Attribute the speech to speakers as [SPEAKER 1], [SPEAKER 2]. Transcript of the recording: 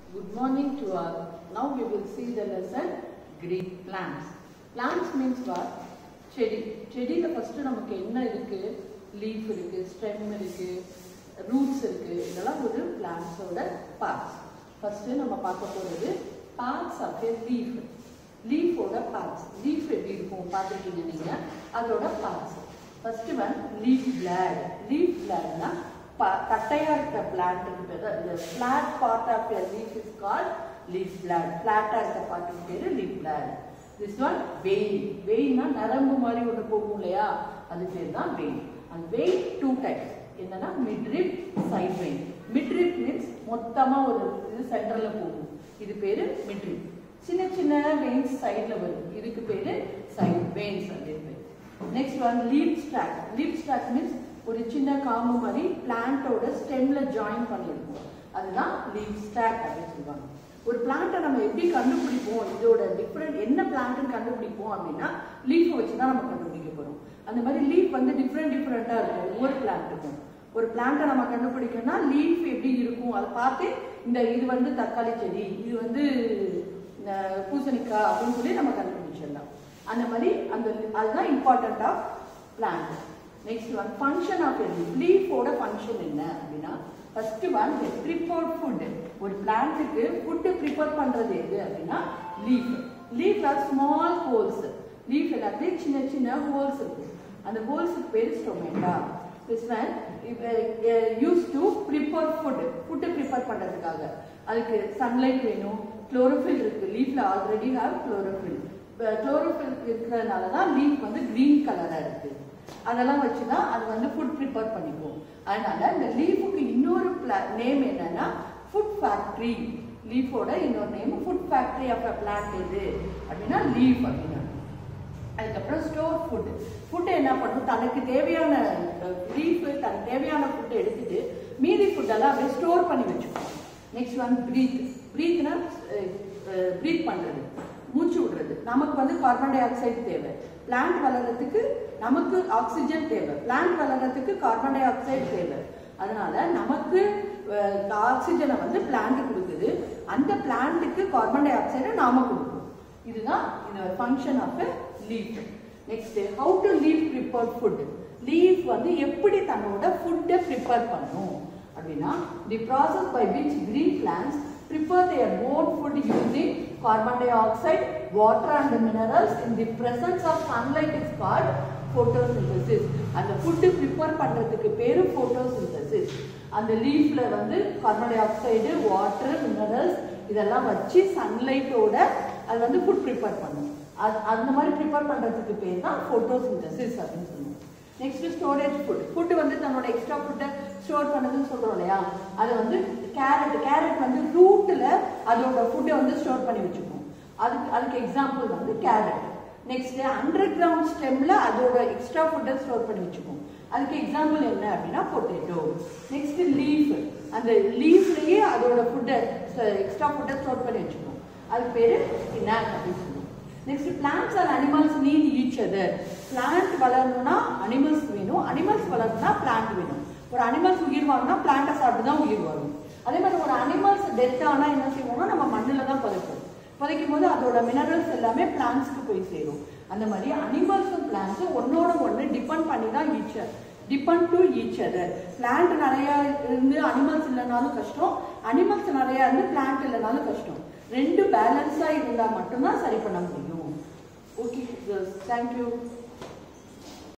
[SPEAKER 1] Good morning to all. Now we will see the lesson green plants. Plants means what? செடி செடியில் first நமக்கு என்ன இருக்கு leaf இருக்கு ஸ்டெம் இருக்கு ரூட்ஸ் இருக்கு இதெல்லாம் ஒரு பிளான்ஸோட பார்ட்ஸ் ஃபஸ்ட்டு நம்ம பார்க்க போகிறது பார்ட்ஸ் ஆஃப் ஏ லீஃப் லீஃபோட பார்ட்ஸ் லீஃப் எப்படி இருக்கும் பார்த்துருக்கீங்க நீங்கள் அதோட parts first one leaf blade leaf பிளாட்னா தட்டையா இருக்கிற பிளான்ட்டுக்கு பேர் இந்த flat part of your leaf is called leaf blade ஃபிளாட்டா இருக்கிற பார்ட்டுக்கு பேர் leaf blade this one vein வெயின்னா நரம்பு மாதிரி ஒன்று போகும் இல்லையா அது பேர் தான் வெயின் அந்த வெயின் டூ டைப்ஸ் என்னன்னா midrib side vein midrib means மொத்தமாக ஒரு இது சென்டரில் போகும் இது பேர் மிட்ரிப் சின்ன சின்ன வெயின்ஸ் சைடில் வரும் இதுக்கு பேர் சைட் வெயின்ஸ் அப்படின்னு பேர் next one leaf stalk leaf stalk means ஒரு சின்ன காம்பு மாதிரி பிளான்ட்டோட ஸ்டெம்ல ஜாயின் பண்ணியிருக்கும் அதுதான் லீப் ஸ்டாக் அப்படின்னு சொல்லுவாங்க ஒரு பிளான்ட்டை நம்ம எப்படி கண்டுபிடிப்போம் இதோட டிஃப்ரெண்ட் என்ன பிளான்ட்னு கண்டுபிடிப்போம் அப்படின்னா லீஃபை வச்சு தான் நம்ம கண்டுபிடிக்க போறோம் அந்த மாதிரி லீஃப் வந்து டிஃப்ரெண்ட் டிஃப்ரெண்ட்டாக இருக்கும் ஒவ்வொரு பிளான்ட்டுக்கும் ஒரு பிளான்ட்டை நம்ம கண்டுபிடிக்கணும்னா லீஃப் எப்படி இருக்கும் அதை பார்த்து இந்த இது வந்து தக்காளி செடி இது வந்து அஹ், பூசணிக்காய் அப்படின்னு சொல்லி நம்ம கண்டுபிடிச்சிடலாம் அந்த மாதிரி அந்த அதுதான் important of plant next one function of leaf லீஃபோட ஃபங்க்ஷன் என்ன அப்படின்னா ஃபர்ஸ்ட் ஒன் ப்ரிப்போர்ட் ஃபுட் ஒரு பிளான்ட்டுக்கு ஃபுட்டு ப்ரிப்பேர் பண்றது எது அப்படின்னா லீஃப் லீஃப்ல ஸ்மால் ஹோல்ஸ் லீஃப் எல்லாத்தையும் சின்ன சின்ன ஹோல்ஸ் இருக்கு அந்த ஹோல்ஸுக்கு பேர் stomata this one use to prepare food food prepare பண்றதுக்காக அதுக்கு சன்லைட் வேணும் குளோரோஃபில் இருக்கு லீஃப்ல ஆல்ரெடி ஹாவ் குளோரோஃபில் குளோரோஃபில் இருக்கிறதுனால தான் லீஃப் வந்து கிரீன் கலரா இருக்கு அதெல்லாம் வச்சு தான் அது வந்து ஃபுட் ப்ரிப்பேர் பண்ணிக்குவோம் அதனால இந்த லீஃபுக்கு இன்னொரு நேம் என்னன்னா ஃபுட் ஃபேக்ட்ரி லீஃபோட இன்னொரு name food factory of a plant எது அப்படின்னா லீஃப் அப்படின்னா அதுக்கப்புறம் ஸ்டோர் ஃபுட் ஃபுட்டு என்ன பண்ணும் தனக்கு தேவையான லீஃப் தனக்கு தேவையான ஃபுட்டை எடுத்துட்டு மீதி ஃபுட்டெல்லாம் அப்படியே ஸ்டோர் பண்ணி வச்சுக்கணும் நெக்ஸ்ட் ஒன் ப்ரீத் ப்ரீத்னா ப்ரீத் பண்ணுறது மூச்சு விடுறது நமக்கு வந்து கார்பன் டை ஆக்சைடு தேவை பிளான்ட் வளர்றதுக்கு நமக்கு ஆக்சிஜன் தேவை பிளான்ட் வளர்றதுக்கு கார்பன் டை ஆக்சைடு தேவை அதனால நமக்கு ஆக்சிஜனை வந்து பிளான்ட் கொடுக்குது அந்த பிளான்ட்டுக்கு கார்பன் டை ஆக்சைடை நாம கொடுப்போம் இதுதான் இந்த function of leaf next how to leaf prepare food leaf வந்து எப்படி தன்னோட ஃபுட்டை ப்ரிப்பேர் பண்ணும் அப்படின்னா the process by which green plants prepare their own food using carbon dioxide, water and minerals in the presence of sunlight is called photosynthesis. அந்த food prepare பண்ணுறதுக்கு பேரு photosynthesis. அந்த லீஃப்ல வந்து carbon dioxide water minerals இதெல்லாம் வச்சு சன்லைட்டோட அது வந்து ஃபுட் ப்ரிப்பேர் பண்ணும் அது அந்த மாதிரி ப்ரிப்பேர் பண்ணுறதுக்கு பேர் தான் photosynthesis அப்படின்னு சொல்லுவோம் நெக்ஸ்ட் ஸ்டோரேஜ் ஃபுட் ஃபுட் வந்து தன்னோட எக்ஸ்ட்ரா ஃபுட்டை ஸ்டோர் பண்ணதுன்னு சொல்றோம் இல்லையா அது வந்து கேரட் கேரட் வந்து ரூட்ல அதோட ஃபுட்டை வந்து ஸ்டோர் பண்ணி வச்சுக்கும் அதுக்கு அதுக்கு எக்ஸாம்பிள் வந்து கேரட் நெக்ஸ்ட் அண்டர் கிரவுண்ட் ஸ்டெம்ல அதோட எக்ஸ்ட்ரா ஃபுட்டை ஸ்டோர் பண்ணி வச்சுக்கும் அதுக்கு எக்ஸாம்பிள் என்ன அப்படின்னா பொட்டேட்டோ நெக்ஸ்ட் லீஃப் அந்த லீஃப்லயே அதோட ஃபுட்டை எக்ஸ்ட்ரா ஃபுட்டை ஸ்டோர் பண்ணி வச்சுக்கும் அதுக்கு பேரு ஸ்பினாக் அப்படின்னு சொல்லுவோம் next plants are animals need each other plant வளரணும்னா அனிமல்ஸ் வேணும் அனிமல்ஸ் வளரணும்னா பிளான்ட் வேணும் ஒரு அனிமல்ஸ் உயிர் வாங்கினா பிளான்ட்டை சாப்பிட்டு தான் உயிர் வரும் அதே மாதிரி ஒரு அனிமல்ஸ் டெத் ஆனால் என்ன செய்வோம்னா நம்ம மண்ணில் தான் புதைப்போம் புதைக்கும் போது அதோட மினரல்ஸ் எல்லாமே பிளான்ஸ்க்கு போய் சேரும் அந்த மாதிரி அனிமல்ஸும் பிளான்ஸும் ஒன்னோட ஒன்று டிபெண்ட் பண்ணி தான் each depend to each other plant நிறைய இருந்து அனிமல்ஸ் இல்லைனாலும் கஷ்டம் அனிமல்ஸ் நிறைய இருந்து பிளான்ட் இல்லைனாலும் கஷ்டம் ரெண்டு பேலன்ஸாக இருந்தால் மட்டும்தான் சரி பண்ண முடியும் ஓகே தேங்க்யூ